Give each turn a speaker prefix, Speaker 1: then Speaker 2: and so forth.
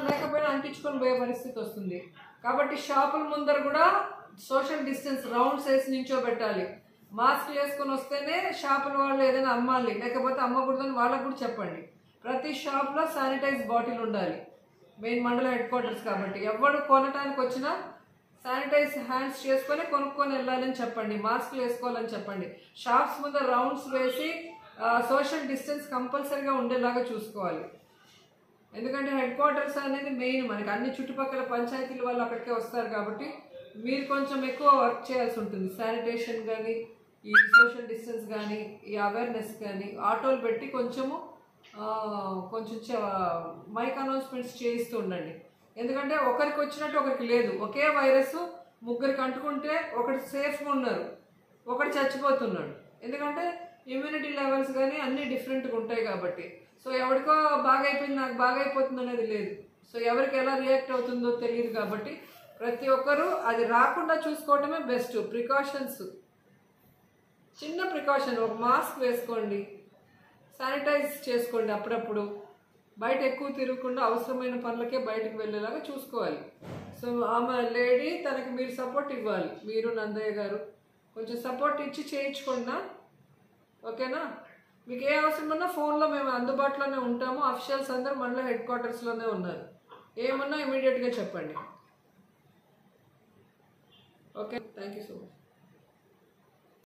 Speaker 1: లేకపోయినా అంటించుకొని పోయే పరిస్థితి వస్తుంది కాబట్టి షాపుల ముందర కూడా సోషల్ డిస్టెన్స్ రౌండ్స్ వేసి నించోబెట్టాలి మాస్క్ వేసుకొని వస్తేనే షాపుల వాళ్ళు ఏదైనా అమ్మాలి లేకపోతే అమ్మకూడదని వాళ్ళకు కూడా చెప్పండి ప్రతి షాప్లో శానిటైజ్ బాటిల్ ఉండాలి మెయిన్ మండల హెడ్ క్వార్టర్స్ కాబట్టి ఎవరు కొనటానికి వచ్చినా శానిటైజ్ హ్యాండ్స్ చేసుకొని కొనుక్కొని వెళ్ళాలని చెప్పండి మాస్క్లు వేసుకోవాలని చెప్పండి షాప్స్ ముందు రౌండ్స్ వేసి సోషల్ డిస్టెన్స్ కంపల్సరీగా ఉండేలాగా చూసుకోవాలి ఎందుకంటే హెడ్ క్వార్టర్స్ అనేది మెయిన్ మనకి అన్ని చుట్టుపక్కల పంచాయతీల వాళ్ళు అక్కడికే వస్తారు కాబట్టి మీరు కొంచెం ఎక్కువ వర్క్ చేయాల్సి ఉంటుంది శానిటేషన్ కానీ ఈ సోషల్ డిస్టెన్స్ కానీ ఈ అవేర్నెస్ కానీ ఆటోలు పెట్టి కొంచెము ఆ, కొంచెం మైక్ అనౌన్స్మెంట్స్ చేయిస్తూ ఉండండి ఎందుకంటే ఒకరికి వచ్చినట్టు ఒకరికి లేదు ఒకే వైరస్ ముగ్గురికి అంటుకుంటే ఒకటి సేఫ్గా ఉన్నారు ఒకటి చచ్చిపోతున్నాడు ఎందుకంటే ఇమ్యూనిటీ లెవెల్స్ కానీ అన్నీ డిఫరెంట్గా ఉంటాయి కాబట్టి సో ఎవరికో బాగా అయిపోయింది నాకు బాగా అయిపోతుంది అనేది లేదు సో ఎవరికి ఎలా రియాక్ట్ అవుతుందో తెలియదు కాబట్టి ప్రతి ఒక్కరూ అది రాకుండా చూసుకోవటమే బెస్ట్ ప్రికాషన్స్ చిన్న ప్రికాషన్ ఒక మాస్క్ వేసుకోండి శానిటైజ్ చేసుకోండి అప్పుడప్పుడు బయట ఎక్కువ తిరగకుండా అవసరమైన పనులకే బయటకు వెళ్ళేలాగా చూసుకోవాలి సో ఆమె లేడీ తనకి మీరు సపోర్ట్ ఇవ్వాలి మీరు నందయ్య గారు కొంచెం సపోర్ట్ ఇచ్చి చేయించుకోండి ఓకేనా మీకు ఏ అవసరం ఉన్నా ఫోన్లో మేము అందుబాటులోనే ఉంటాము అఫిషియల్స్ అందరూ మళ్ళీ హెడ్ క్వార్టర్స్లోనే ఉన్నారు ఏమన్నా ఇమీడియట్గా చెప్పండి okay thank you so much